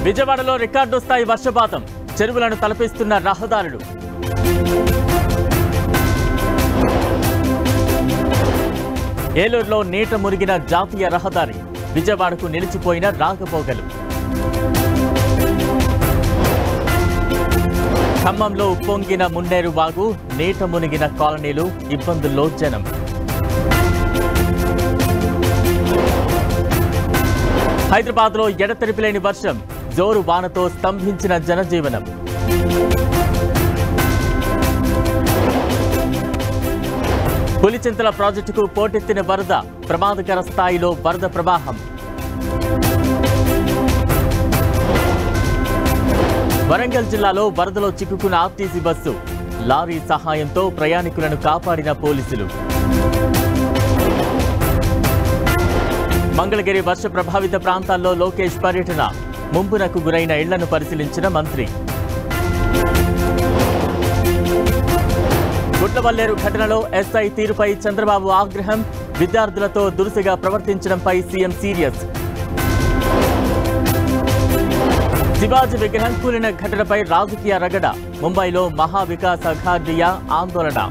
విజయవాడలో రికార్డు స్థాయి వర్షపాతం చెరువులను తలపిస్తున్న రహదారులు ఏలూరులో నీట మురిగిన జాతీయ రహదారి విజయవాడకు నిలిచిపోయిన రాకపోకలు ఖమ్మంలో ఉప్పొంగిన మున్నేరు వాగు నీట మునిగిన కాలనీలు ఇబ్బందుల్లో జనం హైదరాబాద్లో ఎడతెరిపిలేని వర్షం జోరు వానతో స్తంభించిన జనజీవనం పులిచింతల ప్రాజెక్టుకు పోటెత్తిన వరద ప్రమాదకర స్థాయిలో వరద ప్రవాహం వరంగల్ జిల్లాలో వరదలో చిక్కుకున్న ఆర్టీసీ బస్సు లారీ సహాయంతో ప్రయాణికులను కాపాడిన పోలీసులు మంగళగిరి వర్ష ప్రభావిత ప్రాంతాల్లో లోకేష్ పర్యటన ముంపునకు గురైన ఇళ్లను పరిశీలించిన మంత్రి గుట్లవల్లేరు ఘటనలో ఎస్ఐ తీరుపై చంద్రబాబు ఆగ్రహం విద్యార్థులతో దురుసుగా ప్రవర్తించడంపై సీఎం సీరియస్ శివాజీ విగ్రహం కూలిన ఘటనపై రాజకీయ రగడ ముంబైలో మహా వికాస్ అఘాడియా ఆందోళన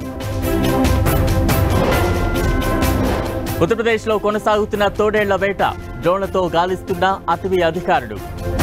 ఉత్తరప్రదేశ్లో కొనసాగుతున్న తోడేళ్ల వేట డ్రోన్లతో గాలిస్తున్న అటవీ అధికారులు